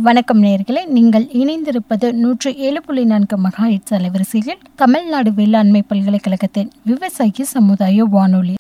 வணக்கம் நேயர்களே நீங்கள் இணைந்திருப்பது நூற்று ஏழு புள்ளி நான்கு மகாயிட்ஸ் அலைவரிசையில் தமிழ்நாடு வேளாண்மை பல்கலைக்கழகத்தின் விவசாயி சமுதாய வானொலி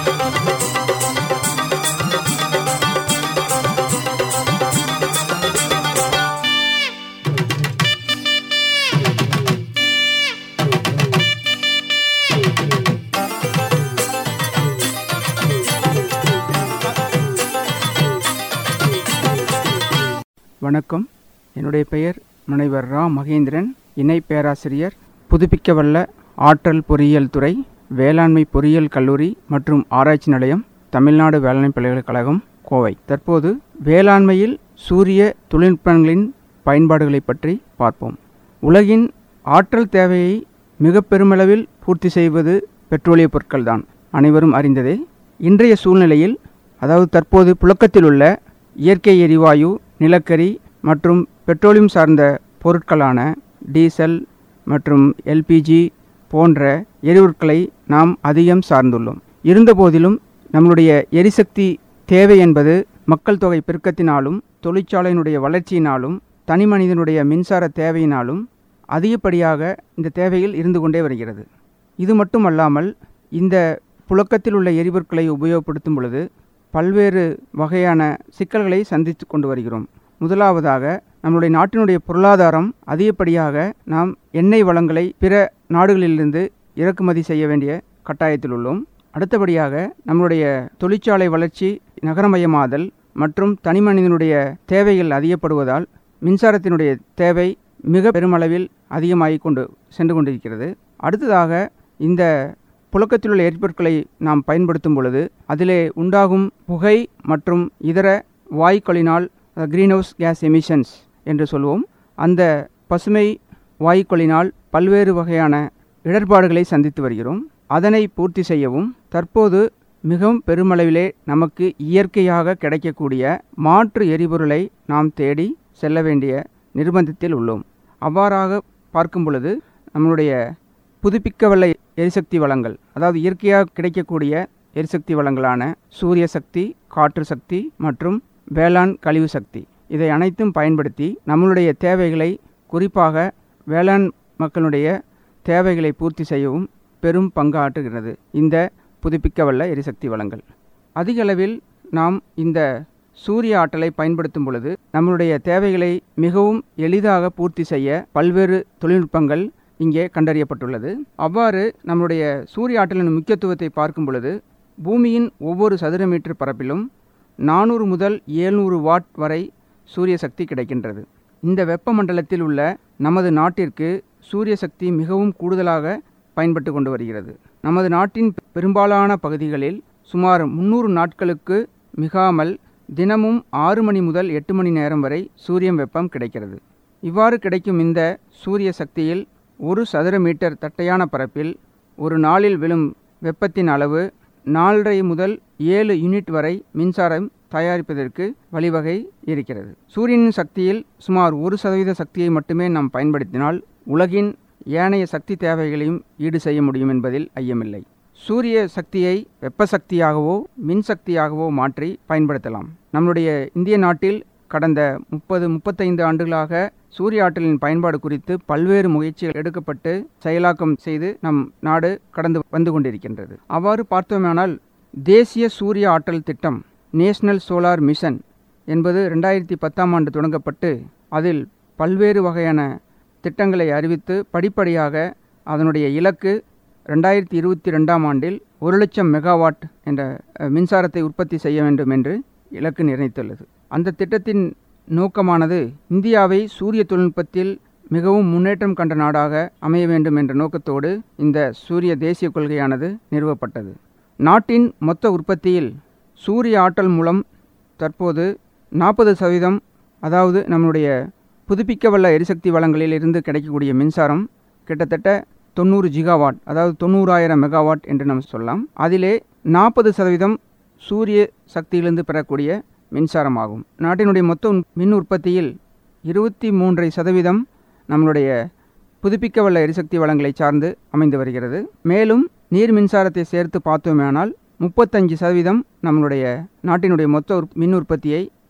வணக்கம் என்னுடைய பெயர் முனைவர் ரா மகேந்திரன் இணை பேராசிரியர் புதுப்பிக்கவல்ல ஆற்றல் பொறியியல் துறை வேளாண்மை பொறியியல் கல்லூரி மற்றும் ஆராய்ச்சி நிலையம் தமிழ்நாடு வேளாண்மை பல்கலைக்கழகம் கோவை தற்போது வேளாண்மையில் சூரிய தொழில்நுட்பங்களின் பயன்பாடுகளை பற்றி பார்ப்போம் உலகின் ஆற்றல் தேவையை மிக பெருமளவில் பூர்த்தி செய்வது பெட்ரோலிய பொருட்கள்தான் அனைவரும் அறிந்ததே இன்றைய சூழ்நிலையில் அதாவது தற்போது புழக்கத்தில் உள்ள இயற்கை எரிவாயு நிலக்கரி மற்றும் பெட்ரோலியம் சார்ந்த பொருட்களான டீசல் மற்றும் எல்பிஜி போன்ற எரிபொருட்களை நாம் அதிகம் சார்ந்துள்ளோம் இருந்தபோதிலும் நம்மளுடைய எரிசக்தி தேவை என்பது மக்கள் தொகை பெருக்கத்தினாலும் தொழிற்சாலையினுடைய வளர்ச்சியினாலும் தனி மனிதனுடைய மின்சார தேவையினாலும் அதிகப்படியாக இந்த தேவைகள் இருந்து கொண்டே வருகிறது இது மட்டுமல்லாமல் இந்த புழக்கத்தில் உள்ள எரிபொருட்களை உபயோகப்படுத்தும் பொழுது பல்வேறு வகையான சிக்கல்களை சந்தித்து கொண்டு வருகிறோம் முதலாவதாக நம்முடைய நாட்டினுடைய பொருளாதாரம் அதிகப்படியாக நாம் எண்ணெய் வளங்களை பிற நாடுகளிலிருந்து இறக்குமதி செய்ய வேண்டிய கட்டாயத்தில் உள்ளோம் அடுத்தபடியாக நம்முடைய தொழிற்சாலை வளர்ச்சி நகரமயமாதல் மற்றும் தனிமனிதனுடைய தேவைகள் அதிகப்படுவதால் மின்சாரத்தினுடைய தேவை மிக பெருமளவில் அதிகமாகி கொண்டு சென்று கொண்டிருக்கிறது அடுத்ததாக இந்த புழக்கத்தில் உள்ள எரிபொருட்களை நாம் பயன்படுத்தும் பொழுது அதிலே உண்டாகும் புகை மற்றும் இதர வாயுக்களினால் க்ரீன்ஹவுஸ் கேஸ் எமிஷன்ஸ் என்று சொல்வோம் அந்த பசுமை வாயுக்களினால் பல்வேறு வகையான இடர்பாடுகளை சந்தித்து வருகிறோம் அதனை பூர்த்தி செய்யவும் தற்போது மிகவும் பெருமளவிலே நமக்கு இயற்கையாக கிடைக்கக்கூடிய மாற்று எரிபொருளை நாம் தேடி செல்ல வேண்டிய நிர்பந்தத்தில் உள்ளோம் அவ்வாறாக பார்க்கும் பொழுது நம்மளுடைய புதுப்பிக்கவல்ல எரிசக்தி வளங்கள் அதாவது இயற்கையாக கிடைக்கக்கூடிய எரிசக்தி வளங்களான சூரிய சக்தி காற்று சக்தி மற்றும் வேளாண் கழிவு சக்தி இதை அனைத்தும் பயன்படுத்தி நம்மளுடைய தேவைகளை குறிப்பாக வேளாண் மக்களுடைய தேவைகளை பூர்த்தி செய்யவும் பெரும் பங்காற்றுகிறது இந்த புதுப்பிக்கவல்ல எரிசக்தி வளங்கள் அதிக அளவில் நாம் இந்த சூரிய ஆற்றலை பயன்படுத்தும் பொழுது நம்மளுடைய தேவைகளை மிகவும் எளிதாக பூர்த்தி செய்ய பல்வேறு தொழில்நுட்பங்கள் இங்கே கண்டறியப்பட்டுள்ளது அவ்வாறு நம்முடைய சூரிய ஆற்றலின் முக்கியத்துவத்தை பார்க்கும் பொழுது பூமியின் ஒவ்வொரு சதுர மீட்டர் பரப்பிலும் நானூறு முதல் ஏழ்நூறு வாட் வரை சூரிய சக்தி கிடைக்கின்றது இந்த வெப்பமண்டலத்தில் உள்ள நமது நாட்டிற்கு சூரிய சக்தி மிகவும் கூடுதலாக பயன்பட்டு கொண்டு வருகிறது நமது நாட்டின் பெரும்பாலான பகுதிகளில் சுமார் முந்நூறு நாட்களுக்கு மிகாமல் தினமும் ஆறு மணி முதல் எட்டு மணி நேரம் வரை சூரியன் வெப்பம் கிடைக்கிறது இவ்வாறு கிடைக்கும் இந்த சூரிய சக்தியில் ஒரு சதுர மீட்டர் தட்டையான பரப்பில் ஒரு நாளில் விழும் வெப்பத்தின் அளவு நாலரை முதல் ஏழு யூனிட் வரை மின்சாரம் தயாரிப்பதற்கு வழிவகை இருக்கிறது சூரியனின் சக்தியில் சுமார் ஒரு சதவீத சக்தியை மட்டுமே நாம் பயன்படுத்தினால் உலகின் ஏனைய சக்தி தேவைகளையும் ஈடு செய்ய முடியும் என்பதில் ஐயமில்லை சூரிய சக்தியை வெப்ப சக்தியாகவோ மின்சக்தியாகவோ மாற்றி பயன்படுத்தலாம் நம்முடைய இந்திய நாட்டில் கடந்த முப்பது முப்பத்தைந்து ஆண்டுகளாக சூரிய ஆற்றலின் பயன்பாடு குறித்து பல்வேறு முயற்சிகள் எடுக்கப்பட்டு செயலாக்கம் செய்து நம் நாடு கடந்து வந்து கொண்டிருக்கின்றது அவ்வாறு பார்த்தோமானால் தேசிய சூரிய ஆற்றல் திட்டம் நேஷனல் சோலார் மிஷன் என்பது ரெண்டாயிரத்தி பத்தாம் ஆண்டு தொடங்கப்பட்டு அதில் பல்வேறு வகையான திட்டங்களை அறிவித்து படிப்படியாக அதனுடைய இலக்கு ரெண்டாயிரத்தி இருபத்தி ரெண்டாம் ஆண்டில் ஒரு லட்சம் மெகாவாட் என்ற மின்சாரத்தை உற்பத்தி செய்ய வேண்டும் என்று இலக்கு நிர்ணயித்துள்ளது அந்த திட்டத்தின் நோக்கமானது இந்தியாவை சூரிய தொழில்நுட்பத்தில் மிகவும் முன்னேற்றம் கண்ட நாடாக அமைய வேண்டும் என்ற நோக்கத்தோடு இந்த சூரிய தேசிய கொள்கையானது நிறுவப்பட்டது நாட்டின் மொத்த உற்பத்தியில் சூரிய ஆற்றல் மூலம் தற்போது நாற்பது சதவீதம் அதாவது நம்முடைய புதுப்பிக்கவல்ல எரிசக்தி வளங்களில் இருந்து கிடைக்கக்கூடிய மின்சாரம் கிட்டத்தட்ட தொண்ணூறு ஜிகாவாட் அதாவது தொண்ணூறாயிரம் மெகாவாட் என்று நாம் சொல்லலாம் அதிலே நாற்பது சதவீதம் சூரிய சக்தியிலிருந்து பெறக்கூடிய மின்சாரமாகும் நாட்டினுடைய மொத்த மின் உற்பத்தியில் இருபத்தி மூன்றை சதவீதம் நம்மளுடைய புதுப்பிக்கவல்ல எரிசக்தி வளங்களை சார்ந்து அமைந்து வருகிறது மேலும் நீர் மின்சாரத்தை சேர்த்து பார்த்தோமேனால் முப்பத்தஞ்சு சதவீதம் நம்மளுடைய நாட்டினுடைய மொத்த மின் உற்பத்தியை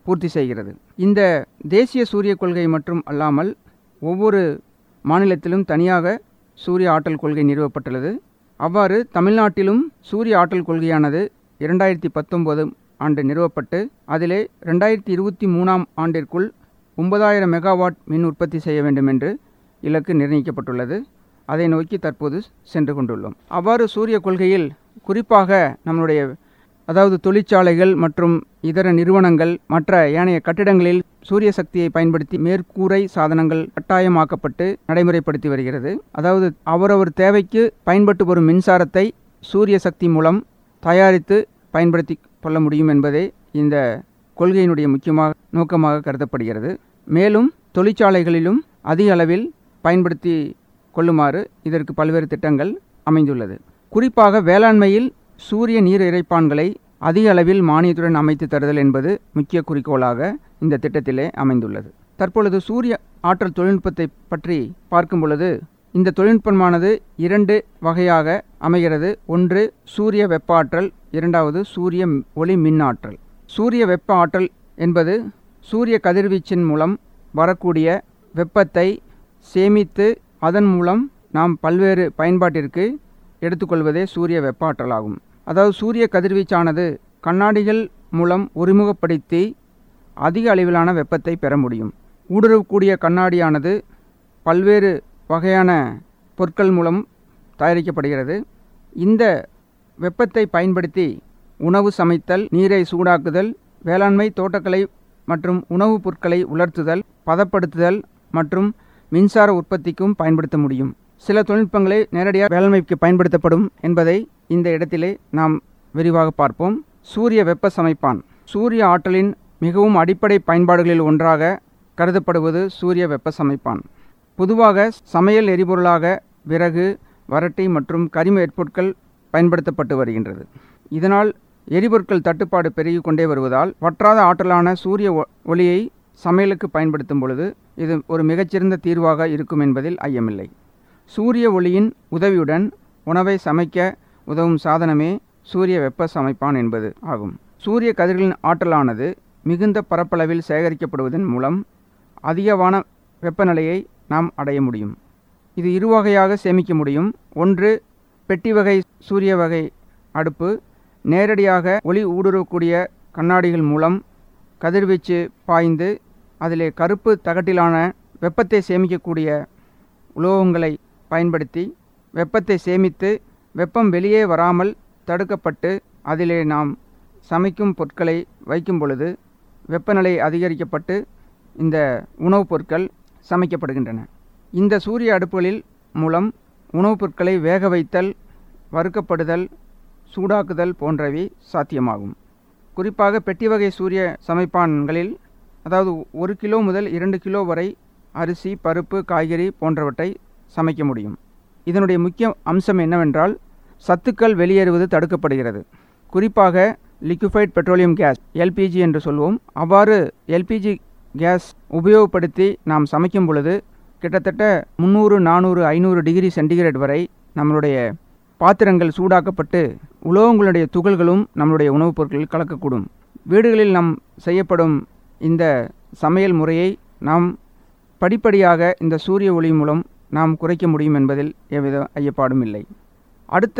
பூர்த்தி செய்கிறது இந்த தேசிய சூரிய கொள்கை மற்றும் அல்லாமல் ஒவ்வொரு மாநிலத்திலும் தனியாக சூரிய ஆற்றல் கொள்கை நிறுவப்பட்டுள்ளது அவ்வாறு தமிழ்நாட்டிலும் சூரிய ஆற்றல் கொள்கையானது இரண்டாயிரத்தி பத்தொம்போது ஆண்டு நிறுவப்பட்டு அதிலே ரெண்டாயிரத்தி இருபத்தி மூணாம் ஆண்டிற்குள் ஒன்பதாயிரம் மெகாவாட் மின் உற்பத்தி செய்ய வேண்டும் என்று இலக்கு நிர்ணயிக்கப்பட்டுள்ளது அதை நோக்கி தற்போது சென்று கொண்டுள்ளோம் அவ்வாறு சூரிய கொள்கையில் குறிப்பாக நம்மளுடைய அதாவது தொழிற்சாலைகள் மற்றும் இதர நிறுவனங்கள் மற்ற ஏனைய கட்டிடங்களில் சூரிய சக்தியை பயன்படுத்தி மேற்கூரை சாதனங்கள் கட்டாயமாக்கப்பட்டு நடைமுறைப்படுத்தி வருகிறது அதாவது அவரவர் தேவைக்கு பயன்பட்டு வரும் மின்சாரத்தை சூரிய சக்தி மூலம் தயாரித்து பயன்படுத்தி கொள்ள முடியும் என்பதே இந்த கொள்கையினுடைய முக்கியமாக நோக்கமாக கருதப்படுகிறது மேலும் தொழிற்சாலைகளிலும் அதிக அளவில் பயன்படுத்தி கொள்ளுமாறு இதற்கு பல்வேறு திட்டங்கள் அமைந்துள்ளது குறிப்பாக வேளாண்மையில் சூரிய நீர் இறைப்பான்களை அதிக அளவில் மானியத்துடன் அமைத்து தருதல் என்பது முக்கிய குறிக்கோளாக இந்த திட்டத்திலே அமைந்துள்ளது தற்பொழுது சூரிய ஆற்றல் தொழில்நுட்பத்தை பற்றி பார்க்கும் பொழுது இந்த தொழில்நுட்பமானது இரண்டு வகையாக அமைகிறது ஒன்று சூரிய வெப்ப ஆற்றல் இரண்டாவது சூரிய ஒளி மின் ஆற்றல் சூரிய வெப்ப ஆற்றல் என்பது சூரிய கதிர்வீச்சின் மூலம் வரக்கூடிய வெப்பத்தை சேமித்து அதன் மூலம் நாம் பல்வேறு பயன்பாட்டிற்கு எடுத்துக்கொள்வதே சூரிய வெப்ப ஆற்றலாகும் அதாவது சூரிய கதிர்வீச்சானது கண்ணாடிகள் மூலம் ஒருமுகப்படுத்தி அதிக அளவிலான வெப்பத்தை பெற முடியும் ஊடுருவக்கூடிய கண்ணாடியானது பல்வேறு வகையான பொருட்கள் மூலம் தயாரிக்கப்படுகிறது இந்த வெப்பத்தை பயன்படுத்தி உணவு சமைத்தல் நீரை சூடாக்குதல் வேளாண்மை தோட்டக்கலை மற்றும் உணவுப் பொருட்களை உலர்த்துதல் பதப்படுத்துதல் மற்றும் மின்சார உற்பத்திக்கும் பயன்படுத்த முடியும் சில தொழில்நுட்பங்களை நேரடியாக வேளாண்மைக்கு பயன்படுத்தப்படும் என்பதை இந்த இடத்திலே நாம் விரிவாக பார்ப்போம் சூரிய வெப்ப சமைப்பான் சூரிய ஆற்றலின் மிகவும் அடிப்படை பயன்பாடுகளில் ஒன்றாக கருதப்படுவது சூரிய வெப்ப சமைப்பான் பொதுவாக சமையல் எரிபொருளாக விறகு வறட்டி மற்றும் கரிம எட்பொருட்கள் பயன்படுத்தப்பட்டு வருகின்றது இதனால் எரிபொருட்கள் தட்டுப்பாடு பெருகி கொண்டே வருவதால் வற்றாத ஆற்றலான சூரிய ஒ- ஒளியை சமையலுக்கு பயன்படுத்தும் பொழுது இது ஒரு மிகச்சிறந்த தீர்வாக இருக்கும் என்பதில் ஐயமில்லை சூரிய ஒளியின் உதவியுடன் உணவை சமைக்க உதவும் சாதனமே சூரிய வெப்ப சமைப்பான் என்பது ஆகும் சூரிய கதிர்களின் ஆற்றலானது மிகுந்த பரப்பளவில் சேகரிக்கப்படுவதன் மூலம் அதிகமான வெப்பநிலையை நாம் அடைய முடியும் இது இரு வகையாக சேமிக்க முடியும் ஒன்று பெட்டி வகை சூரிய வகை அடுப்பு நேரடியாக ஒளி ஊடுருவக்கூடிய கண்ணாடிகள் மூலம் கதிர்வீச்சு பாய்ந்து அதிலே கருப்பு தகட்டிலான வெப்பத்தை சேமிக்கக்கூடிய உலோகங்களை பயன்படுத்தி வெப்பத்தை சேமித்து வெப்பம் வெளியே வராமல் தடுக்கப்பட்டு அதிலே நாம் சமைக்கும் பொருட்களை வைக்கும் பொழுது வெப்பநிலை அதிகரிக்கப்பட்டு இந்த உணவுப் பொருட்கள் சமைக்கப்படுகின்றன இந்த சூரிய அடுப்புகளில் மூலம் உணவுப் பொருட்களை வேக வைத்தல் வறுக்கப்படுதல் சூடாக்குதல் போன்றவை சாத்தியமாகும் குறிப்பாக பெட்டி வகை சூரிய சமைப்பான்களில் அதாவது ஒரு கிலோ முதல் இரண்டு கிலோ வரை அரிசி பருப்பு காய்கறி போன்றவற்றை சமைக்க முடியும் இதனுடைய முக்கிய அம்சம் என்னவென்றால் சத்துக்கள் வெளியேறுவது தடுக்கப்படுகிறது குறிப்பாக லிக்விஃபைட் பெட்ரோலியம் கேஸ் எல்பிஜி என்று சொல்வோம் அவ்வாறு எல்பிஜி கேஸ் உபயோகப்படுத்தி நாம் சமைக்கும் பொழுது கிட்டத்தட்ட முந்நூறு நானூறு ஐநூறு டிகிரி சென்டிகிரேட் வரை நம்மளுடைய பாத்திரங்கள் சூடாக்கப்பட்டு உலோகங்களுடைய துகள்களும் நம்மளுடைய உணவுப் பொருட்களில் கலக்கக்கூடும் வீடுகளில் நாம் செய்யப்படும் இந்த சமையல் முறையை நாம் படிப்படியாக இந்த சூரிய ஒளி மூலம் நாம் குறைக்க முடியும் என்பதில் எவ்வித ஐயப்பாடும் இல்லை அடுத்த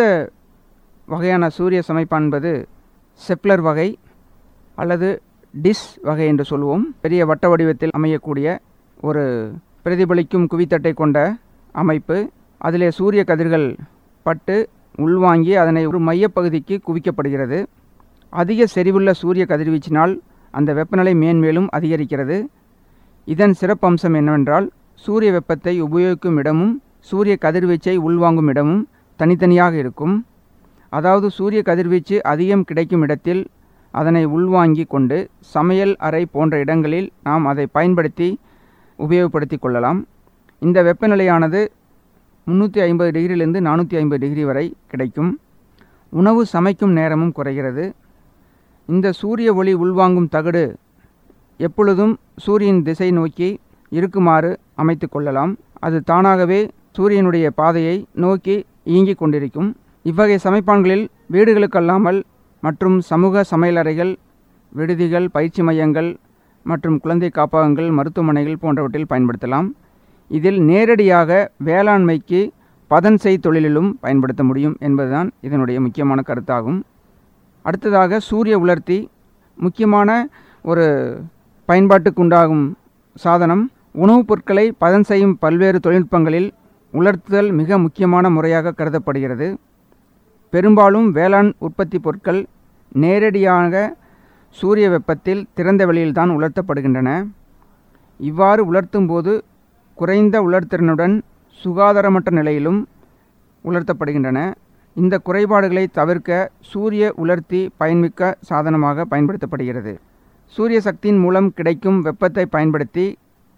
வகையான சூரிய சமைப்பான் என்பது செப்லர் வகை அல்லது டிஸ் வகை என்று சொல்லுவோம் பெரிய வட்ட வடிவத்தில் அமையக்கூடிய ஒரு பிரதிபலிக்கும் குவித்தட்டை கொண்ட அமைப்பு அதிலே சூரிய கதிர்கள் பட்டு உள்வாங்கி அதனை ஒரு மையப்பகுதிக்கு குவிக்கப்படுகிறது அதிக செறிவுள்ள சூரிய கதிர்வீச்சினால் அந்த வெப்பநிலை மேன்மேலும் அதிகரிக்கிறது இதன் சிறப்பம்சம் என்னவென்றால் சூரிய வெப்பத்தை உபயோகிக்கும் இடமும் சூரிய கதிர்வீச்சை உள்வாங்கும் இடமும் தனித்தனியாக இருக்கும் அதாவது சூரிய கதிர்வீச்சு அதிகம் கிடைக்கும் இடத்தில் அதனை உள்வாங்கி கொண்டு சமையல் அறை போன்ற இடங்களில் நாம் அதை பயன்படுத்தி உபயோகப்படுத்தி கொள்ளலாம் இந்த வெப்பநிலையானது முந்நூற்றி ஐம்பது டிகிரியிலிருந்து நானூற்றி ஐம்பது டிகிரி வரை கிடைக்கும் உணவு சமைக்கும் நேரமும் குறைகிறது இந்த சூரிய ஒளி உள்வாங்கும் தகடு எப்பொழுதும் சூரியன் திசை நோக்கி இருக்குமாறு அமைத்து கொள்ளலாம் அது தானாகவே சூரியனுடைய பாதையை நோக்கி இயங்கிக் கொண்டிருக்கும் இவ்வகை சமைப்பான்களில் வீடுகளுக்கல்லாமல் மற்றும் சமூக சமையலறைகள் விடுதிகள் பயிற்சி மையங்கள் மற்றும் குழந்தை காப்பகங்கள் மருத்துவமனைகள் போன்றவற்றில் பயன்படுத்தலாம் இதில் நேரடியாக வேளாண்மைக்கு பதன்செய் தொழிலிலும் பயன்படுத்த முடியும் என்பதுதான் இதனுடைய முக்கியமான கருத்தாகும் அடுத்ததாக சூரிய உலர்த்தி முக்கியமான ஒரு பயன்பாட்டுக்கு உண்டாகும் சாதனம் உணவுப் பொருட்களை பதன் செய்யும் பல்வேறு தொழில்நுட்பங்களில் உலர்த்துதல் மிக முக்கியமான முறையாக கருதப்படுகிறது பெரும்பாலும் வேளாண் உற்பத்தி பொருட்கள் நேரடியாக சூரிய வெப்பத்தில் திறந்த வெளியில்தான் உலர்த்தப்படுகின்றன இவ்வாறு உலர்த்தும் போது குறைந்த உலர்திறனுடன் சுகாதாரமற்ற நிலையிலும் உலர்த்தப்படுகின்றன இந்த குறைபாடுகளை தவிர்க்க சூரிய உலர்த்தி பயன்மிக்க சாதனமாக பயன்படுத்தப்படுகிறது சூரிய சக்தியின் மூலம் கிடைக்கும் வெப்பத்தை பயன்படுத்தி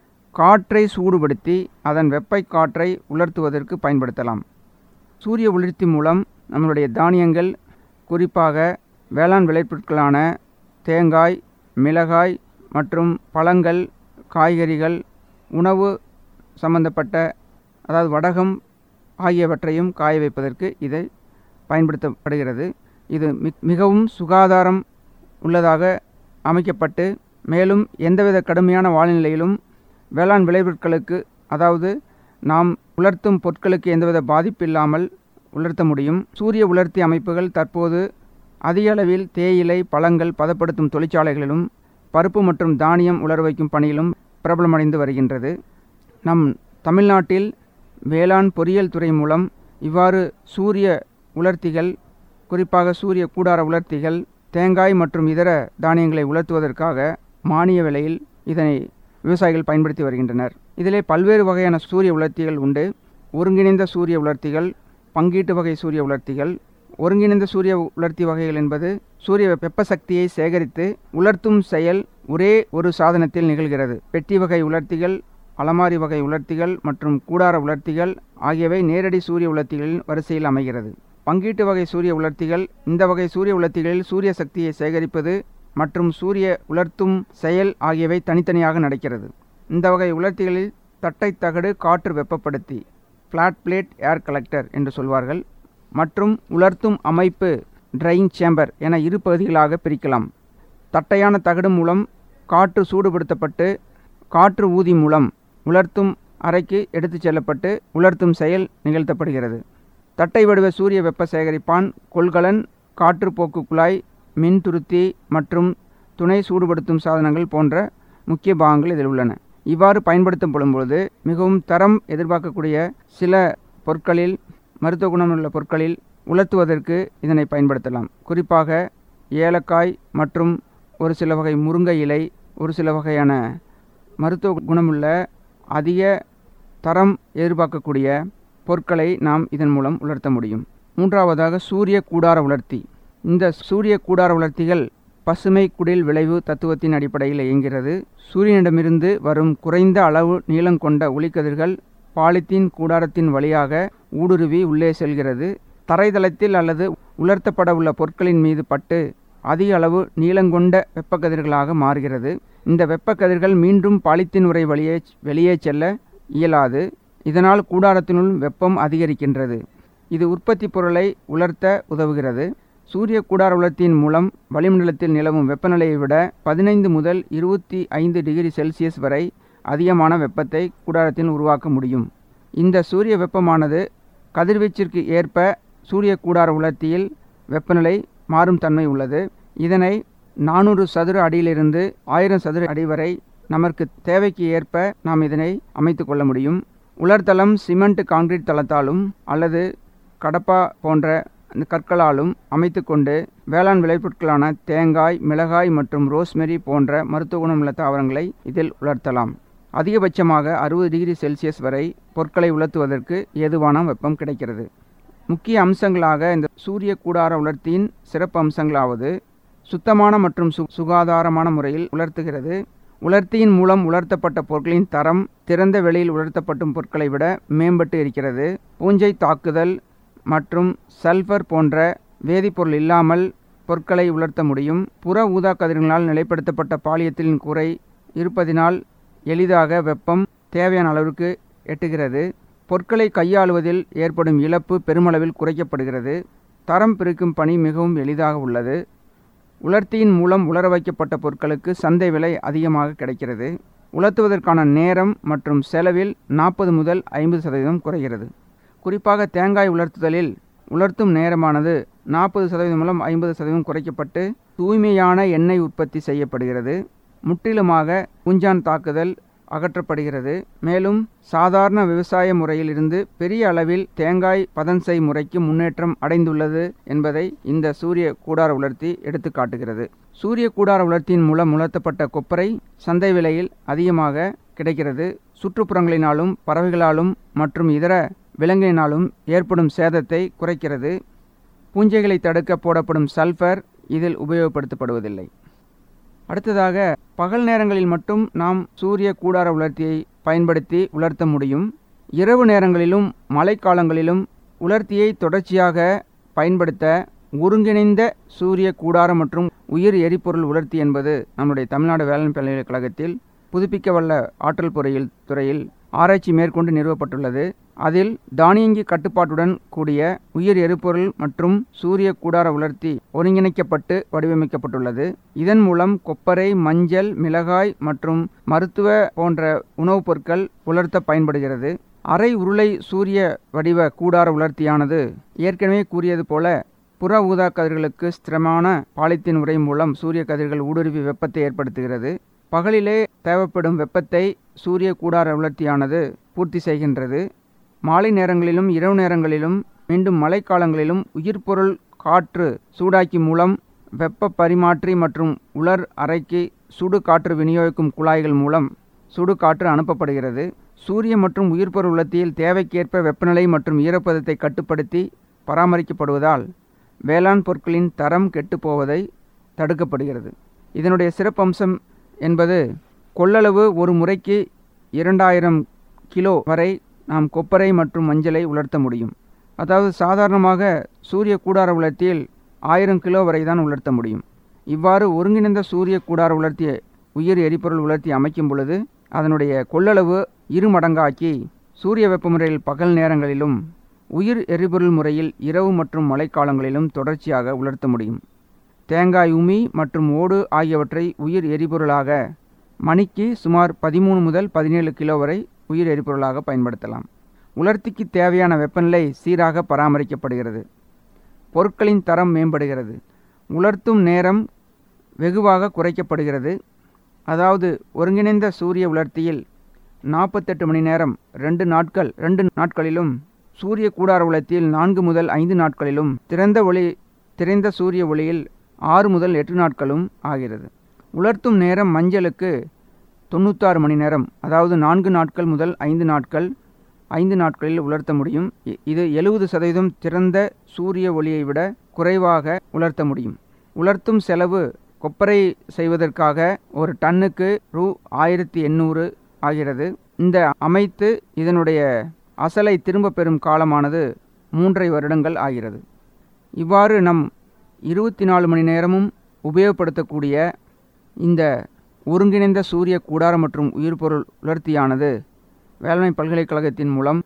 காற்றை சூடுபடுத்தி அதன் வெப்பை காற்றை உலர்த்துவதற்கு பயன்படுத்தலாம் சூரிய உலர்த்தி மூலம் நம்மளுடைய தானியங்கள் குறிப்பாக வேளாண் விளைபொருட்களான தேங்காய் மிளகாய் மற்றும் பழங்கள் காய்கறிகள் உணவு சம்பந்தப்பட்ட அதாவது வடகம் ஆகியவற்றையும் காய வைப்பதற்கு இதை பயன்படுத்தப்படுகிறது இது மிகவும் சுகாதாரம் உள்ளதாக அமைக்கப்பட்டு மேலும் எந்தவித கடுமையான வானிலையிலும் வேளாண் விளைபொருட்களுக்கு அதாவது நாம் உலர்த்தும் பொருட்களுக்கு எந்தவித பாதிப்பு இல்லாமல் உலர்த்த முடியும் சூரிய உலர்த்தி அமைப்புகள் தற்போது அதிக அளவில் தேயிலை பழங்கள் பதப்படுத்தும் தொழிற்சாலைகளிலும் பருப்பு மற்றும் தானியம் உலர வைக்கும் பணியிலும் பிரபலமடைந்து வருகின்றது நம் தமிழ்நாட்டில் வேளாண் பொறியியல் துறை மூலம் இவ்வாறு சூரிய உலர்த்திகள் குறிப்பாக சூரிய கூடார உலர்த்திகள் தேங்காய் மற்றும் இதர தானியங்களை உலர்த்துவதற்காக மானிய விலையில் இதனை விவசாயிகள் பயன்படுத்தி வருகின்றனர் இதிலே பல்வேறு வகையான சூரிய உலர்த்திகள் உண்டு ஒருங்கிணைந்த சூரிய உலர்த்திகள் பங்கீட்டு வகை சூரிய உலர்த்திகள் ஒருங்கிணைந்த சூரிய உலர்த்தி வகைகள் என்பது சூரிய வெப்ப சக்தியை சேகரித்து உலர்த்தும் செயல் ஒரே ஒரு சாதனத்தில் நிகழ்கிறது பெட்டி வகை உலர்த்திகள் அலமாரி வகை உலர்த்திகள் மற்றும் கூடார உலர்த்திகள் ஆகியவை நேரடி சூரிய உலர்த்திகளின் வரிசையில் அமைகிறது பங்கீட்டு வகை சூரிய உலர்த்திகள் இந்த வகை சூரிய உலர்த்திகளில் சூரிய சக்தியை சேகரிப்பது மற்றும் சூரிய உலர்த்தும் செயல் ஆகியவை தனித்தனியாக நடக்கிறது இந்த வகை உலர்த்திகளில் தட்டை தகடு காற்று வெப்பப்படுத்தி ஃப்ளாட் பிளேட் ஏர் கலெக்டர் என்று சொல்வார்கள் மற்றும் உலர்த்தும் அமைப்பு ட்ரையிங் சேம்பர் என இரு பகுதிகளாக பிரிக்கலாம் தட்டையான தகடு மூலம் காற்று சூடுபடுத்தப்பட்டு காற்று ஊதி மூலம் உலர்த்தும் அறைக்கு எடுத்துச் செல்லப்பட்டு உலர்த்தும் செயல் நிகழ்த்தப்படுகிறது தட்டை வடிவ சூரிய வெப்ப சேகரிப்பான் கொள்கலன் காற்றுப்போக்கு குழாய் மின் துருத்தி மற்றும் துணை சூடுபடுத்தும் சாதனங்கள் போன்ற முக்கிய பாகங்கள் இதில் உள்ளன இவ்வாறு பயன்படுத்தப்படும் பொழுது மிகவும் தரம் எதிர்பார்க்கக்கூடிய சில பொருட்களில் மருத்துவ குணமுள்ள பொருட்களில் உலர்த்துவதற்கு இதனை பயன்படுத்தலாம் குறிப்பாக ஏலக்காய் மற்றும் ஒரு சில வகை முருங்கை இலை ஒரு சில வகையான மருத்துவ குணமுள்ள அதிக தரம் எதிர்பார்க்கக்கூடிய பொருட்களை நாம் இதன் மூலம் உலர்த்த முடியும் மூன்றாவதாக சூரிய கூடார உலர்த்தி இந்த சூரிய கூடார உலர்த்திகள் பசுமை குடில் விளைவு தத்துவத்தின் அடிப்படையில் இயங்கிறது சூரியனிடமிருந்து வரும் குறைந்த அளவு நீளம் கொண்ட ஒளிக்கதிர்கள் பாலித்தீன் கூடாரத்தின் வழியாக ஊடுருவி உள்ளே செல்கிறது தரைதளத்தில் அல்லது உலர்த்தப்பட உள்ள பொருட்களின் மீது பட்டு அதிக அளவு நீளங்கொண்ட வெப்பக்கதிர்களாக மாறுகிறது இந்த வெப்பக்கதிர்கள் மீண்டும் பாலித்தீன் உரை வழியே வெளியே செல்ல இயலாது இதனால் கூடாரத்தினுள் வெப்பம் அதிகரிக்கின்றது இது உற்பத்தி பொருளை உலர்த்த உதவுகிறது சூரிய கூடார உலர்த்தியின் மூலம் வளிமண்டலத்தில் நிலவும் வெப்பநிலையை விட பதினைந்து முதல் இருபத்தி ஐந்து டிகிரி செல்சியஸ் வரை அதிகமான வெப்பத்தை கூடாரத்தில் உருவாக்க முடியும் இந்த சூரிய வெப்பமானது கதிர்வீச்சிற்கு ஏற்ப சூரிய கூடார உலர்த்தியில் வெப்பநிலை மாறும் தன்மை உள்ளது இதனை நானூறு சதுர அடியிலிருந்து ஆயிரம் சதுர அடி வரை நமக்கு தேவைக்கு ஏற்ப நாம் இதனை அமைத்து கொள்ள முடியும் உலர்தளம் சிமெண்ட் கான்கிரீட் தளத்தாலும் அல்லது கடப்பா போன்ற இந்த கற்களாலும் அமைத்து கொண்டு வேளாண் விளைபொருட்களான தேங்காய் மிளகாய் மற்றும் ரோஸ்மெரி போன்ற மருத்துவ குணமுள்ள தாவரங்களை இதில் உலர்த்தலாம் அதிகபட்சமாக அறுபது டிகிரி செல்சியஸ் வரை பொருட்களை உலர்த்துவதற்கு ஏதுவான வெப்பம் கிடைக்கிறது முக்கிய அம்சங்களாக இந்த சூரிய கூடார உலர்த்தியின் சிறப்பு அம்சங்களாவது சுத்தமான மற்றும் சு சுகாதாரமான முறையில் உலர்த்துகிறது உலர்த்தியின் மூலம் உலர்த்தப்பட்ட பொருட்களின் தரம் திறந்த வெளியில் உலர்த்தப்படும் பொருட்களை விட மேம்பட்டு இருக்கிறது பூஞ்சை தாக்குதல் மற்றும் சல்ஃபர் போன்ற வேதிப்பொருள் இல்லாமல் பொருட்களை உலர்த்த முடியும் புற ஊதா கதிர்களால் நிலைப்படுத்தப்பட்ட பாலியத்தின் குறை இருப்பதினால் எளிதாக வெப்பம் தேவையான அளவிற்கு எட்டுகிறது பொருட்களை கையாளுவதில் ஏற்படும் இழப்பு பெருமளவில் குறைக்கப்படுகிறது தரம் பிரிக்கும் பணி மிகவும் எளிதாக உள்ளது உலர்த்தியின் மூலம் உலர வைக்கப்பட்ட பொருட்களுக்கு சந்தை விலை அதிகமாக கிடைக்கிறது உலர்த்துவதற்கான நேரம் மற்றும் செலவில் நாற்பது முதல் ஐம்பது சதவீதம் குறைகிறது குறிப்பாக தேங்காய் உலர்த்துதலில் உலர்த்தும் நேரமானது நாற்பது சதவீதம் மூலம் ஐம்பது சதவீதம் குறைக்கப்பட்டு தூய்மையான எண்ணெய் உற்பத்தி செய்யப்படுகிறது முற்றிலுமாக பூஞ்சான் தாக்குதல் அகற்றப்படுகிறது மேலும் சாதாரண விவசாய முறையில் இருந்து பெரிய அளவில் தேங்காய் பதன்செய் முறைக்கு முன்னேற்றம் அடைந்துள்ளது என்பதை இந்த சூரிய கூடார உலர்த்தி எடுத்து காட்டுகிறது சூரிய கூடார உலர்த்தியின் மூலம் உலர்த்தப்பட்ட கொப்பரை சந்தை விலையில் அதிகமாக கிடைக்கிறது சுற்றுப்புறங்களினாலும் பறவைகளாலும் மற்றும் இதர விலங்கினாலும் ஏற்படும் சேதத்தை குறைக்கிறது பூஞ்சைகளை தடுக்க போடப்படும் சல்ஃபர் இதில் உபயோகப்படுத்தப்படுவதில்லை அடுத்ததாக பகல் நேரங்களில் மட்டும் நாம் சூரிய கூடார உலர்த்தியை பயன்படுத்தி உலர்த்த முடியும் இரவு நேரங்களிலும் மழைக்காலங்களிலும் உலர்த்தியை தொடர்ச்சியாக பயன்படுத்த ஒருங்கிணைந்த சூரிய கூடாரம் மற்றும் உயிர் எரிபொருள் உலர்த்தி என்பது நம்முடைய தமிழ்நாடு வேளாண் பல்கலைக்கழகத்தில் புதுப்பிக்கவல்ல ஆற்றல் பொறியியல் துறையில் ஆராய்ச்சி மேற்கொண்டு நிறுவப்பட்டுள்ளது அதில் தானியங்கி கட்டுப்பாட்டுடன் கூடிய உயிர் எரிபொருள் மற்றும் சூரிய கூடார உலர்த்தி ஒருங்கிணைக்கப்பட்டு வடிவமைக்கப்பட்டுள்ளது இதன் மூலம் கொப்பரை மஞ்சள் மிளகாய் மற்றும் மருத்துவ போன்ற உணவுப் பொருட்கள் உலர்த்த பயன்படுகிறது அரை உருளை சூரிய வடிவ கூடார உலர்த்தியானது ஏற்கனவே கூறியது போல புற ஊதா கதிர்களுக்கு ஸ்திரமான பாலித்தீன் உரை மூலம் சூரிய கதிர்கள் ஊடுருவி வெப்பத்தை ஏற்படுத்துகிறது பகலிலே தேவைப்படும் வெப்பத்தை சூரிய கூடார உலர்த்தியானது பூர்த்தி செய்கின்றது மாலை நேரங்களிலும் இரவு நேரங்களிலும் மீண்டும் மழைக்காலங்களிலும் உயிர்பொருள் காற்று சூடாக்கி மூலம் வெப்ப பரிமாற்றி மற்றும் உலர் அறைக்கு சுடு காற்று விநியோகிக்கும் குழாய்கள் மூலம் சுடு காற்று அனுப்பப்படுகிறது சூரிய மற்றும் உயிர்பொருள் உலர்த்தியில் தேவைக்கேற்ப வெப்பநிலை மற்றும் ஈரப்பதத்தை கட்டுப்படுத்தி பராமரிக்கப்படுவதால் வேளாண் பொருட்களின் தரம் கெட்டுப்போவதை தடுக்கப்படுகிறது இதனுடைய சிறப்பம்சம் என்பது கொள்ளளவு ஒரு முறைக்கு இரண்டாயிரம் கிலோ வரை நாம் கொப்பரை மற்றும் மஞ்சளை உலர்த்த முடியும் அதாவது சாதாரணமாக சூரிய கூடார உலர்த்தியில் ஆயிரம் கிலோ வரை தான் உலர்த்த முடியும் இவ்வாறு ஒருங்கிணைந்த சூரிய கூடார உலர்த்திய உயிர் எரிபொருள் உலர்த்தி அமைக்கும் பொழுது அதனுடைய கொள்ளளவு இரு மடங்காக்கி சூரிய வெப்பமுறையில் பகல் நேரங்களிலும் உயிர் எரிபொருள் முறையில் இரவு மற்றும் மழைக்காலங்களிலும் தொடர்ச்சியாக உலர்த்த முடியும் தேங்காய் உமி மற்றும் ஓடு ஆகியவற்றை உயிர் எரிபொருளாக மணிக்கு சுமார் பதிமூணு முதல் பதினேழு கிலோ வரை உயிர் எரிபொருளாக பயன்படுத்தலாம் உலர்த்திக்கு தேவையான வெப்பநிலை சீராக பராமரிக்கப்படுகிறது பொருட்களின் தரம் மேம்படுகிறது உலர்த்தும் நேரம் வெகுவாக குறைக்கப்படுகிறது அதாவது ஒருங்கிணைந்த சூரிய உலர்த்தியில் நாற்பத்தெட்டு மணி நேரம் ரெண்டு நாட்கள் ரெண்டு நாட்களிலும் சூரிய கூடார உலர்த்தியில் நான்கு முதல் ஐந்து நாட்களிலும் திறந்த ஒளி திறந்த சூரிய ஒளியில் ஆறு முதல் எட்டு நாட்களும் ஆகிறது உலர்த்தும் நேரம் மஞ்சளுக்கு தொண்ணூத்தாறு மணி நேரம் அதாவது நான்கு நாட்கள் முதல் ஐந்து நாட்கள் ஐந்து நாட்களில் உலர்த்த முடியும் இது எழுபது சதவீதம் திறந்த சூரிய ஒளியை விட குறைவாக உலர்த்த முடியும் உலர்த்தும் செலவு கொப்பரை செய்வதற்காக ஒரு டன்னுக்கு ரூ ஆயிரத்தி எண்ணூறு ஆகிறது இந்த அமைத்து இதனுடைய அசலை திரும்ப பெறும் காலமானது மூன்றரை வருடங்கள் ஆகிறது இவ்வாறு நம் இருபத்தி நாலு மணி நேரமும் உபயோகப்படுத்தக்கூடிய இந்த ஒருங்கிணைந்த சூரிய கூடாரம் மற்றும் உயிர்பொருள் உலர்த்தியானது வேளாண் பல்கலைக்கழகத்தின் மூலம்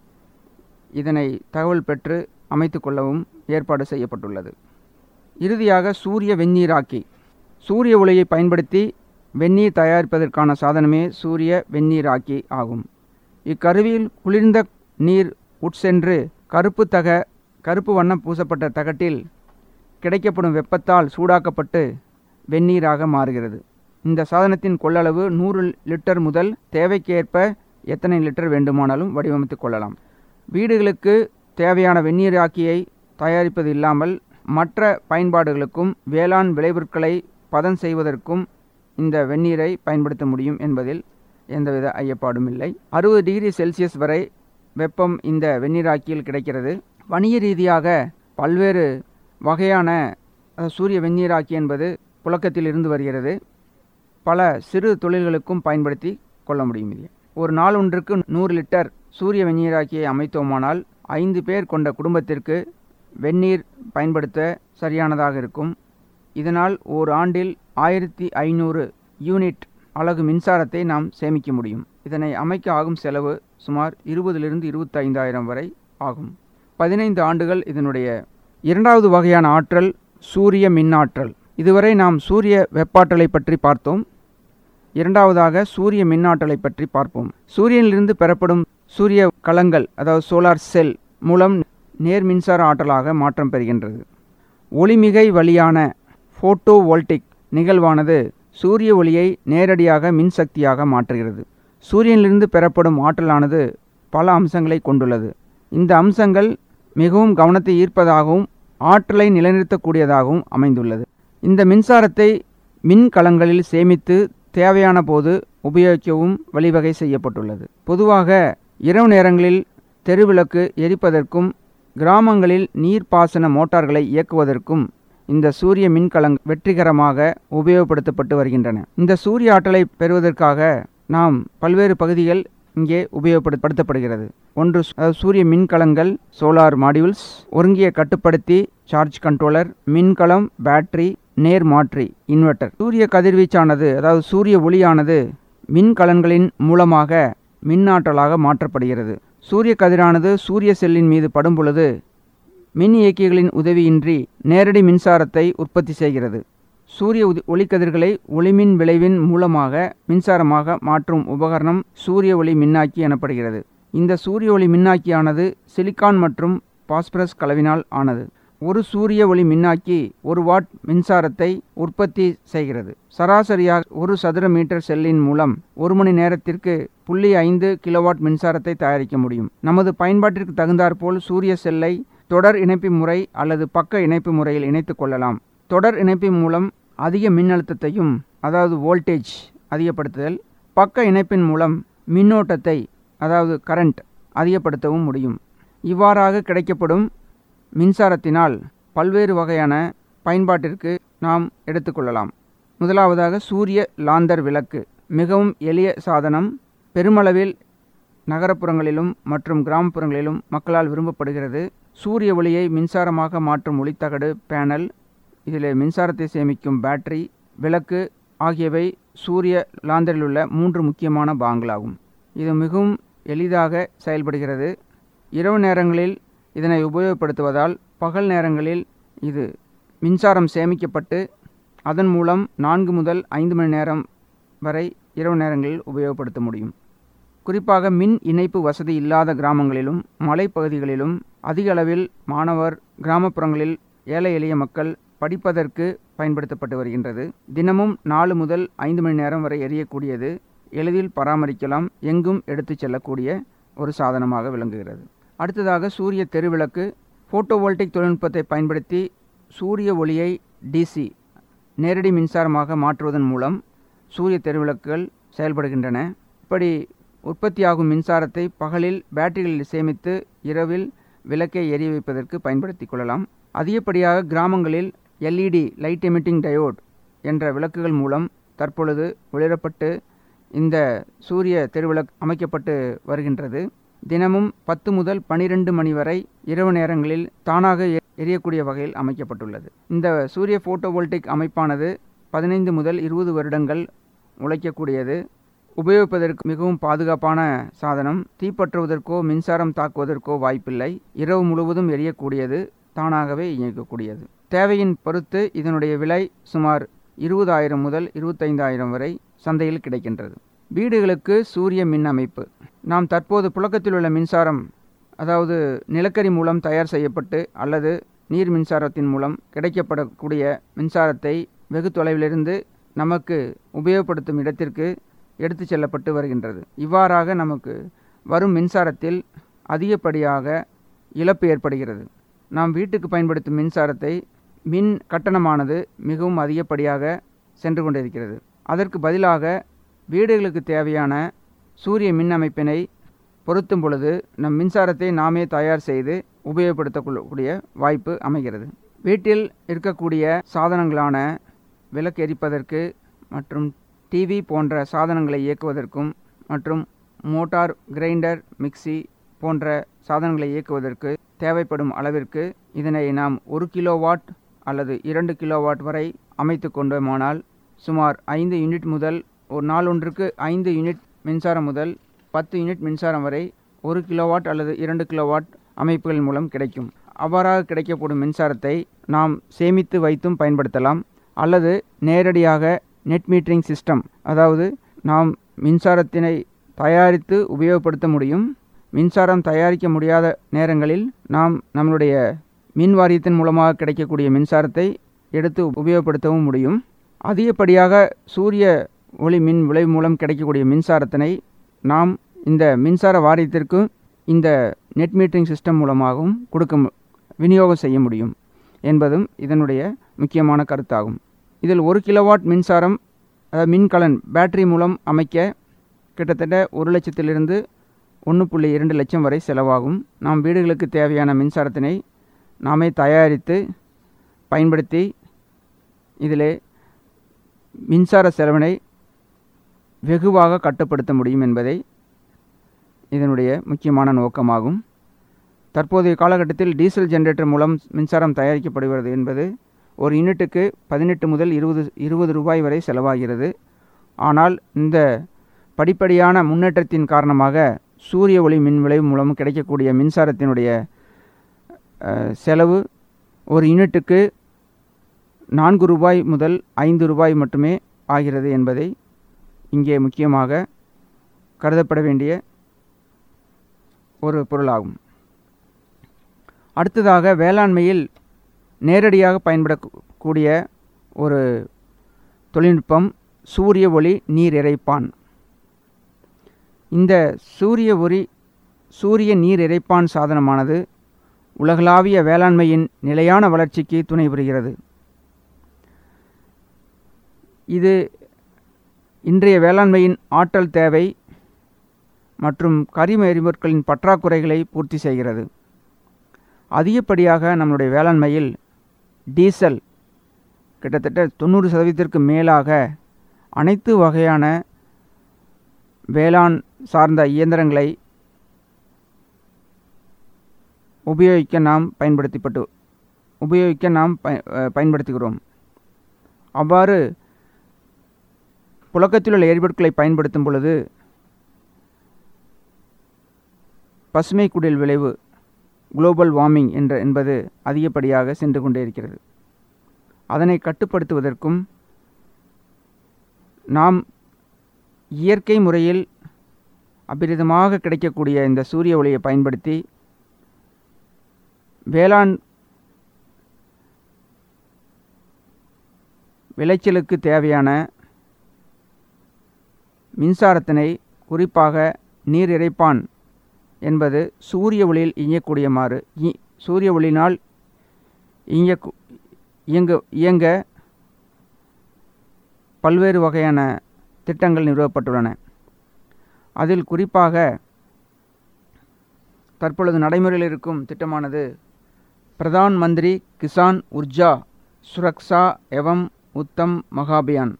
இதனை தகவல் பெற்று அமைத்து கொள்ளவும் ஏற்பாடு செய்யப்பட்டுள்ளது இறுதியாக சூரிய வெந்நீராக்கி சூரிய ஒளியை பயன்படுத்தி வெந்நீர் தயாரிப்பதற்கான சாதனமே சூரிய வெந்நீராக்கி ஆகும் இக்கருவியில் குளிர்ந்த நீர் உட்சென்று கருப்பு தக கருப்பு வண்ணம் பூசப்பட்ட தகட்டில் கிடைக்கப்படும் வெப்பத்தால் சூடாக்கப்பட்டு வெந்நீராக மாறுகிறது இந்த சாதனத்தின் கொள்ளளவு நூறு லிட்டர் முதல் தேவைக்கேற்ப எத்தனை லிட்டர் வேண்டுமானாலும் வடிவமைத்து கொள்ளலாம் வீடுகளுக்கு தேவையான வெந்நீராக்கியை தயாரிப்பது இல்லாமல் மற்ற பயன்பாடுகளுக்கும் வேளாண் விளைபொருட்களை பதம் செய்வதற்கும் இந்த வெந்நீரை பயன்படுத்த முடியும் என்பதில் எந்தவித ஐயப்பாடும் இல்லை அறுபது டிகிரி செல்சியஸ் வரை வெப்பம் இந்த வெந்நீராக்கியில் கிடைக்கிறது வணிக ரீதியாக பல்வேறு வகையான சூரிய வெந்நீராக்கி என்பது புழக்கத்தில் இருந்து வருகிறது பல சிறு தொழில்களுக்கும் பயன்படுத்தி கொள்ள முடியும் இது ஒரு நாள் ஒன்றுக்கு நூறு லிட்டர் சூரிய வெந்நீராக்கியை அமைத்தோமானால் ஐந்து பேர் கொண்ட குடும்பத்திற்கு வெந்நீர் பயன்படுத்த சரியானதாக இருக்கும் இதனால் ஓர் ஆண்டில் ஆயிரத்தி ஐநூறு யூனிட் அலகு மின்சாரத்தை நாம் சேமிக்க முடியும் இதனை அமைக்க ஆகும் செலவு சுமார் இருபதிலிருந்து இருபத்தைந்தாயிரம் வரை ஆகும் பதினைந்து ஆண்டுகள் இதனுடைய இரண்டாவது வகையான ஆற்றல் சூரிய மின்னாற்றல் இதுவரை நாம் சூரிய வெப்பாற்றலை பற்றி பார்த்தோம் இரண்டாவதாக சூரிய மின்னாற்றலை பற்றி பார்ப்போம் சூரியனிலிருந்து பெறப்படும் சூரிய கலங்கள் அதாவது சோலார் செல் மூலம் நேர் மின்சார ஆற்றலாக மாற்றம் பெறுகின்றது ஒளிமிகை வழியான ஃபோட்டோ வோல்டிக் நிகழ்வானது சூரிய ஒளியை நேரடியாக மின்சக்தியாக மாற்றுகிறது சூரியனிலிருந்து பெறப்படும் ஆற்றலானது பல அம்சங்களை கொண்டுள்ளது இந்த அம்சங்கள் மிகவும் கவனத்தை ஈர்ப்பதாகவும் ஆற்றலை நிலைநிறுத்தக்கூடியதாகவும் அமைந்துள்ளது இந்த மின்சாரத்தை மின்கலங்களில் சேமித்து தேவையான போது உபயோகிக்கவும் வழிவகை செய்யப்பட்டுள்ளது பொதுவாக இரவு நேரங்களில் தெருவிளக்கு எரிப்பதற்கும் கிராமங்களில் நீர்ப்பாசன மோட்டார்களை இயக்குவதற்கும் இந்த சூரிய மின்கலங் வெற்றிகரமாக உபயோகப்படுத்தப்பட்டு வருகின்றன இந்த சூரிய ஆற்றலை பெறுவதற்காக நாம் பல்வேறு பகுதிகள் இங்கே உபயோகப்படுத்தப்படுகிறது ஒன்று அதாவது சூரிய மின்கலங்கள் சோலார் மாடியூல்ஸ் ஒருங்கிய கட்டுப்படுத்தி சார்ஜ் கண்ட்ரோலர் மின்கலம் பேட்டரி நேர் மாற்றி இன்வெர்ட்டர் சூரிய கதிர்வீச்சானது அதாவது சூரிய ஒளியானது மின்கலன்களின் மூலமாக மின்னாற்றலாக மாற்றப்படுகிறது சூரிய கதிரானது சூரிய செல்லின் மீது படும் பொழுது மின் இயக்கிகளின் உதவியின்றி நேரடி மின்சாரத்தை உற்பத்தி செய்கிறது சூரிய உதி ஒளிக்கதிர்களை ஒளிமின் விளைவின் மூலமாக மின்சாரமாக மாற்றும் உபகரணம் சூரிய ஒளி மின்னாக்கி எனப்படுகிறது இந்த சூரிய ஒளி மின்னாக்கியானது சிலிக்கான் மற்றும் பாஸ்பரஸ் கலவினால் ஆனது ஒரு சூரிய ஒளி மின்னாக்கி ஒரு வாட் மின்சாரத்தை உற்பத்தி செய்கிறது சராசரியாக ஒரு சதுர மீட்டர் செல்லின் மூலம் ஒரு மணி நேரத்திற்கு புள்ளி ஐந்து கிலோவாட் மின்சாரத்தை தயாரிக்க முடியும் நமது பயன்பாட்டிற்கு தகுந்தாற்போல் சூரிய செல்லை தொடர் இணைப்பு முறை அல்லது பக்க இணைப்பு முறையில் இணைத்து கொள்ளலாம் தொடர் இணைப்பு மூலம் அதிக மின்னழுத்தத்தையும் அதாவது வோல்டேஜ் அதிகப்படுத்துதல் பக்க இணைப்பின் மூலம் மின்னோட்டத்தை அதாவது கரண்ட் அதிகப்படுத்தவும் முடியும் இவ்வாறாக கிடைக்கப்படும் மின்சாரத்தினால் பல்வேறு வகையான பயன்பாட்டிற்கு நாம் எடுத்துக்கொள்ளலாம் முதலாவதாக சூரிய லாந்தர் விளக்கு மிகவும் எளிய சாதனம் பெருமளவில் நகரப்புறங்களிலும் மற்றும் கிராமப்புறங்களிலும் மக்களால் விரும்பப்படுகிறது சூரிய ஒளியை மின்சாரமாக மாற்றும் ஒளித்தகடு பேனல் இதில் மின்சாரத்தை சேமிக்கும் பேட்டரி விளக்கு ஆகியவை சூரிய லாந்தரில் உள்ள மூன்று முக்கியமான பாகங்களாகும் இது மிகவும் எளிதாக செயல்படுகிறது இரவு நேரங்களில் இதனை உபயோகப்படுத்துவதால் பகல் நேரங்களில் இது மின்சாரம் சேமிக்கப்பட்டு அதன் மூலம் நான்கு முதல் ஐந்து மணி நேரம் வரை இரவு நேரங்களில் உபயோகப்படுத்த முடியும் குறிப்பாக மின் இணைப்பு வசதி இல்லாத கிராமங்களிலும் மலைப்பகுதிகளிலும் அதிக அளவில் மாணவர் கிராமப்புறங்களில் ஏழை எளிய மக்கள் படிப்பதற்கு பயன்படுத்தப்பட்டு வருகின்றது தினமும் நாலு முதல் ஐந்து மணி நேரம் வரை எரியக்கூடியது எளிதில் பராமரிக்கலாம் எங்கும் எடுத்துச் செல்லக்கூடிய ஒரு சாதனமாக விளங்குகிறது அடுத்ததாக சூரிய தெருவிளக்கு ஃபோட்டோவோல்டிக் தொழில்நுட்பத்தை பயன்படுத்தி சூரிய ஒளியை டிசி நேரடி மின்சாரமாக மாற்றுவதன் மூலம் சூரிய தெருவிளக்குகள் செயல்படுகின்றன இப்படி உற்பத்தியாகும் மின்சாரத்தை பகலில் பேட்டரிகளில் சேமித்து இரவில் விளக்கை எரிய வைப்பதற்கு பயன்படுத்தி கொள்ளலாம் அதிகப்படியாக கிராமங்களில் எல்இடி லைட் எமிட்டிங் டயோட் என்ற விளக்குகள் மூலம் தற்பொழுது ஒளிரப்பட்டு இந்த சூரிய தெருவிளக்கு அமைக்கப்பட்டு வருகின்றது தினமும் பத்து முதல் பனிரெண்டு மணி வரை இரவு நேரங்களில் தானாக எரியக்கூடிய வகையில் அமைக்கப்பட்டுள்ளது இந்த சூரிய போட்டோவோல்டிக் அமைப்பானது பதினைந்து முதல் இருபது வருடங்கள் உழைக்கக்கூடியது உபயோகிப்பதற்கு மிகவும் பாதுகாப்பான சாதனம் தீப்பற்றுவதற்கோ மின்சாரம் தாக்குவதற்கோ வாய்ப்பில்லை இரவு முழுவதும் எரியக்கூடியது தானாகவே இயங்கக்கூடியது தேவையின் பொறுத்து இதனுடைய விலை சுமார் இருபதாயிரம் முதல் இருபத்தைந்தாயிரம் வரை சந்தையில் கிடைக்கின்றது வீடுகளுக்கு சூரிய மின் அமைப்பு நாம் தற்போது புழக்கத்தில் உள்ள மின்சாரம் அதாவது நிலக்கரி மூலம் தயார் செய்யப்பட்டு அல்லது நீர் மின்சாரத்தின் மூலம் கிடைக்கப்படக்கூடிய மின்சாரத்தை வெகு தொலைவிலிருந்து நமக்கு உபயோகப்படுத்தும் இடத்திற்கு எடுத்து செல்லப்பட்டு வருகின்றது இவ்வாறாக நமக்கு வரும் மின்சாரத்தில் அதிகப்படியாக இழப்பு ஏற்படுகிறது நாம் வீட்டுக்கு பயன்படுத்தும் மின்சாரத்தை மின் கட்டணமானது மிகவும் அதிகப்படியாக சென்று கொண்டிருக்கிறது அதற்கு பதிலாக வீடுகளுக்கு தேவையான சூரிய மின் அமைப்பினை பொருத்தும் பொழுது நம் மின்சாரத்தை நாமே தயார் செய்து உபயோகப்படுத்தக்கூடிய வாய்ப்பு அமைகிறது வீட்டில் இருக்கக்கூடிய சாதனங்களான விளக்கு எரிப்பதற்கு மற்றும் டிவி போன்ற சாதனங்களை இயக்குவதற்கும் மற்றும் மோட்டார் கிரைண்டர் மிக்சி போன்ற சாதனங்களை இயக்குவதற்கு தேவைப்படும் அளவிற்கு இதனை நாம் ஒரு கிலோவாட் அல்லது இரண்டு கிலோவாட் வரை அமைத்து கொண்டோமானால் சுமார் ஐந்து யூனிட் முதல் ஒரு நாள் ஒன்றுக்கு ஐந்து யூனிட் மின்சாரம் முதல் பத்து யூனிட் மின்சாரம் வரை ஒரு கிலோவாட் அல்லது இரண்டு கிலோவாட் அமைப்புகள் மூலம் கிடைக்கும் அவ்வாறாக கிடைக்கப்படும் மின்சாரத்தை நாம் சேமித்து வைத்தும் பயன்படுத்தலாம் அல்லது நேரடியாக நெட் மீட்டரிங் சிஸ்டம் அதாவது நாம் மின்சாரத்தினை தயாரித்து உபயோகப்படுத்த முடியும் மின்சாரம் தயாரிக்க முடியாத நேரங்களில் நாம் நம்மளுடைய மின் வாரியத்தின் மூலமாக கிடைக்கக்கூடிய மின்சாரத்தை எடுத்து உபயோகப்படுத்தவும் முடியும் அதிகப்படியாக சூரிய ஒளி மின் விளைவு மூலம் கிடைக்கக்கூடிய மின்சாரத்தினை நாம் இந்த மின்சார வாரியத்திற்கு இந்த நெட் மீட்டரிங் சிஸ்டம் மூலமாகவும் கொடுக்க மு- விநியோகம் செய்ய முடியும் என்பதும் இதனுடைய முக்கியமான கருத்தாகும் இதில் ஒரு கிலோவாட் மின்சாரம் அதாவது மின்கலன் பேட்டரி மூலம் அமைக்க கிட்டத்தட்ட ஒரு லட்சத்திலிருந்து ஒன்று புள்ளி இரண்டு லட்சம் வரை செலவாகும் நாம் வீடுகளுக்கு தேவையான மின்சாரத்தினை நாமே தயாரித்து பயன்படுத்தி இதிலே மின்சார செலவினை வெகுவாக கட்டுப்படுத்த முடியும் என்பதை இதனுடைய முக்கியமான நோக்கமாகும் தற்போதைய காலகட்டத்தில் டீசல் ஜெனரேட்டர் மூலம் மின்சாரம் தயாரிக்கப்படுகிறது என்பது ஒரு யூனிட்டுக்கு பதினெட்டு முதல் இருபது இருபது ரூபாய் வரை செலவாகிறது ஆனால் இந்த படிப்படியான முன்னேற்றத்தின் காரணமாக சூரிய ஒளி மின் விளைவு மூலம் கிடைக்கக்கூடிய மின்சாரத்தினுடைய அஹ், செலவு ஒரு யூனிட்டுக்கு நான்கு ரூபாய் முதல் ஐந்து ரூபாய் மட்டுமே ஆகிறது என்பதை இங்கே முக்கியமாக கருதப்பட வேண்டிய ஒரு பொருளாகும் அடுத்ததாக வேளாண்மையில் நேரடியாக பயன்படக்கூடிய ஒரு தொழில்நுட்பம் சூரிய ஒளி நீர் இறைப்பான் இந்த சூரிய ஒளி சூரிய நீர் இறைப்பான் சாதனமானது உலகளாவிய வேளாண்மையின் நிலையான வளர்ச்சிக்கு துணை புரிகிறது இது இன்றைய வேளாண்மையின் ஆற்றல் தேவை மற்றும் கரிம எரிபொருட்களின் பற்றாக்குறைகளை பூர்த்தி செய்கிறது அதிகப்படியாக நம்முடைய வேளாண்மையில் டீசல் கிட்டத்தட்ட தொண்ணூறு சதவீதத்திற்கு மேலாக அனைத்து வகையான வேளாண் சார்ந்த இயந்திரங்களை உபயோகிக்க நாம் பயன்படுத்திப்பட்டு உபயோகிக்க நாம் பய அஹ் பயன்படுத்துகிறோம் அவ்வாறு புழக்கத்தில் உள்ள எரிபொருட்களை பயன்படுத்தும் பொழுது பசுமை குடில் விளைவு குளோபல் வார்மிங் என்ற என்பது அதிகப்படியாக சென்று கொண்டே இருக்கிறது அதனை கட்டுப்படுத்துவதற்கும் நாம் இயற்கை முறையில் அபிரிதமாக கிடைக்கக்கூடிய இந்த சூரிய ஒளியை பயன்படுத்தி வேளாண் விளைச்சலுக்கு தேவையான மின்சாரத்தினை குறிப்பாக நீர் இறைப்பான் என்பது சூரிய ஒளியில் இயங்கக்கூடியமாறு இ- சூரிய ஒளியினால் இயங்க இயங்க இயங்க பல்வேறு வகையான திட்டங்கள் நிறுவப்பட்டுள்ளன அதில் குறிப்பாக தற்பொழுது நடைமுறையில் இருக்கும் திட்டமானது பிரதான் மந்திரி கிசான் உர்ஜா சுரக்ஷா எவம் உத்தம் மகாபியான்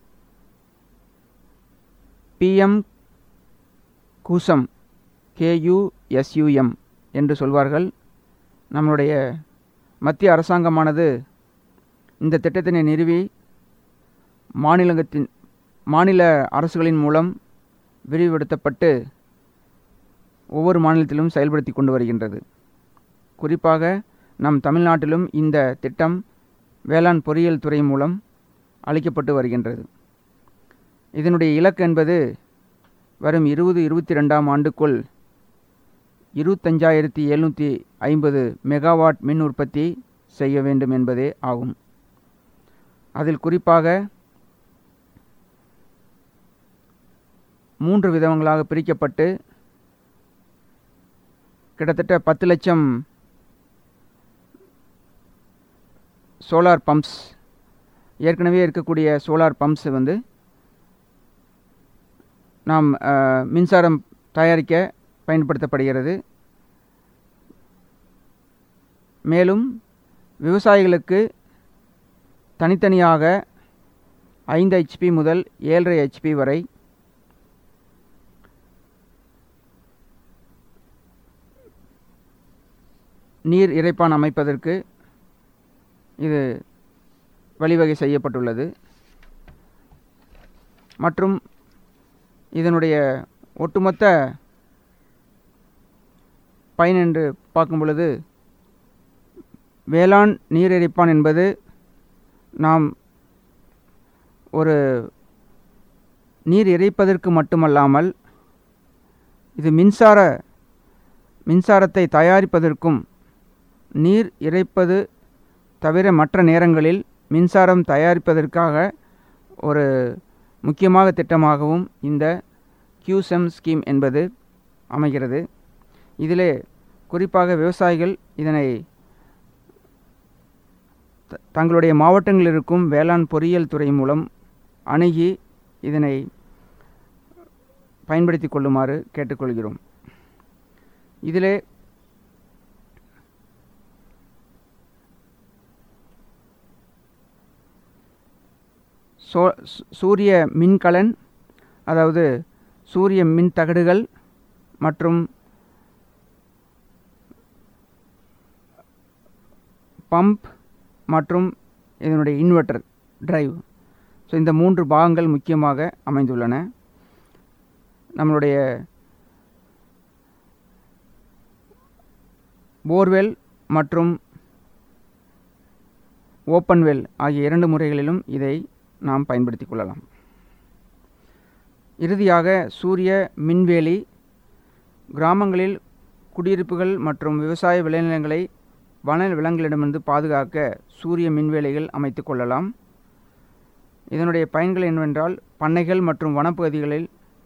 பிஎம் குசம் கேயுஎஸ்யூஎம் என்று சொல்வார்கள் நம்முடைய மத்திய அரசாங்கமானது இந்த திட்டத்தினை நிறுவி மாநிலத்தின் மாநில அரசுகளின் மூலம் விரிவுபடுத்தப்பட்டு ஒவ்வொரு மாநிலத்திலும் செயல்படுத்தி கொண்டு வருகின்றது குறிப்பாக நம் தமிழ்நாட்டிலும் இந்த திட்டம் வேளாண் பொறியியல் துறை மூலம் அளிக்கப்பட்டு வருகின்றது இதனுடைய இலக்கு என்பது வரும் இருபது இருபத்தி ரெண்டாம் ஆண்டுக்குள் இருபத்தஞ்சாயிரத்தி எழுநூற்றி ஐம்பது மெகாவாட் மின் உற்பத்தி செய்ய வேண்டும் என்பதே ஆகும் அதில் குறிப்பாக மூன்று விதங்களாக பிரிக்கப்பட்டு கிட்டத்தட்ட பத்து லட்சம் சோலார் பம்ப்ஸ் ஏற்கனவே இருக்கக்கூடிய சோலார் பம்ப்ஸ் வந்து நாம் அஹ், மின்சாரம் தயாரிக்க பயன்படுத்தப்படுகிறது மேலும் விவசாயிகளுக்கு தனித்தனியாக ஐந்து ஹெச்பி முதல் ஏழரை ஹெச்பி வரை நீர் இறைப்பான் அமைப்பதற்கு இது வழிவகை செய்யப்பட்டுள்ளது மற்றும் இதனுடைய ஒட்டுமொத்த பயன் என்று பார்க்கும் பொழுது வேளாண் நீர் இறைப்பான் என்பது நாம் ஒரு நீர் இறைப்பதற்கு மட்டுமல்லாமல் இது மின்சார மின்சாரத்தை தயாரிப்பதற்கும் நீர் இறைப்பது தவிர மற்ற நேரங்களில் மின்சாரம் தயாரிப்பதற்காக ஒரு முக்கியமாக திட்டமாகவும் இந்த கியூசெம் ஸ்கீம் என்பது அமைகிறது இதிலே குறிப்பாக விவசாயிகள் இதனை த- தங்களுடைய மாவட்டங்களில் இருக்கும் வேளாண் பொறியியல் துறை மூலம் அணுகி இதனை பயன்படுத்தி கொள்ளுமாறு கேட்டுக்கொள்கிறோம் இதிலே சோ சு- சூரிய மின்கலன் அதாவது சூரிய மின் தகடுகள் மற்றும் பம்ப் மற்றும் இதனுடைய இன்வெர்ட்டர் டிரைவ் ஸோ இந்த மூன்று பாகங்கள் முக்கியமாக அமைந்துள்ளன நம்மளுடைய போர்வெல் மற்றும் ஓப்பன் வெல் ஆகிய இரண்டு முறைகளிலும் இதை நாம் பயன்படுத்தி கொள்ளலாம் இறுதியாக சூரிய மின்வேலி கிராமங்களில் குடியிருப்புகள் மற்றும் விவசாய விளைநிலங்களை வன விலங்குகளிடமிருந்து பாதுகாக்க சூரிய மின்வேலிகள் அமைத்து கொள்ளலாம் இதனுடைய பயன்கள் என்னவென்றால் பண்ணைகள் மற்றும் வனப்பகுதிகளில்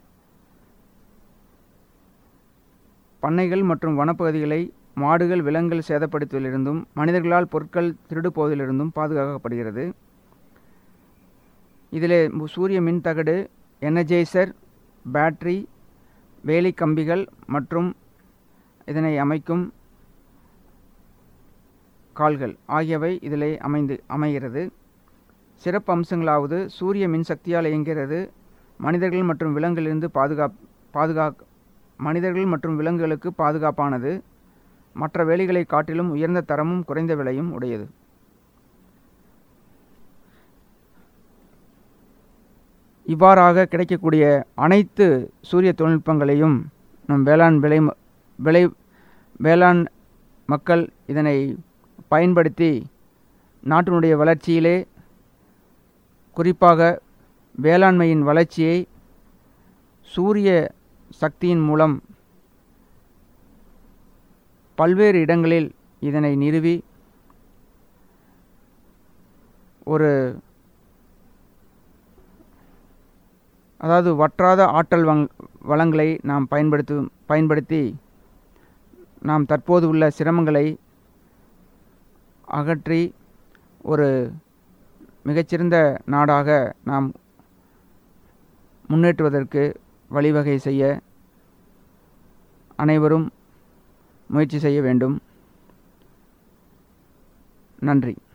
பண்ணைகள் மற்றும் வனப்பகுதிகளை மாடுகள் விலங்குகள் சேதப்படுத்துவதிலிருந்தும் மனிதர்களால் பொருட்கள் திருடு போவதிலிருந்தும் பாதுகாக்கப்படுகிறது இதிலே மு- சூரிய மின் தகடு எனர்ஜைசர் பேட்டரி வேலி கம்பிகள் மற்றும் இதனை அமைக்கும் கால்கள் ஆகியவை இதிலே அமைந்து அமைகிறது சிறப்பு அம்சங்களாவது சூரிய மின்சக்தியால் இயங்குகிறது மனிதர்கள் மற்றும் விலங்குகளிலிருந்து பாதுகாப் பாதுகா மனிதர்கள் மற்றும் விலங்குகளுக்கு பாதுகாப்பானது மற்ற வேலிகளை காட்டிலும் உயர்ந்த தரமும் குறைந்த விலையும் உடையது இவ்வாறாக கிடைக்கக்கூடிய அனைத்து சூரிய தொழில்நுட்பங்களையும் நம் வேளாண் விளை ம- விளை வேளாண் மக்கள் இதனை பயன்படுத்தி நாட்டினுடைய வளர்ச்சியிலே குறிப்பாக வேளாண்மையின் வளர்ச்சியை சூரிய சக்தியின் மூலம் பல்வேறு இடங்களில் இதனை நிறுவி ஒரு அதாவது வற்றாத ஆற்றல் வங் வளங்களை நாம் பயன்படுத்து பயன்படுத்தி நாம் தற்போது உள்ள சிரமங்களை அகற்றி ஒரு மிகச்சிறந்த நாடாக நாம் முன்னேற்றுவதற்கு வழிவகை செய்ய அனைவரும் முயற்சி செய்ய வேண்டும் நன்றி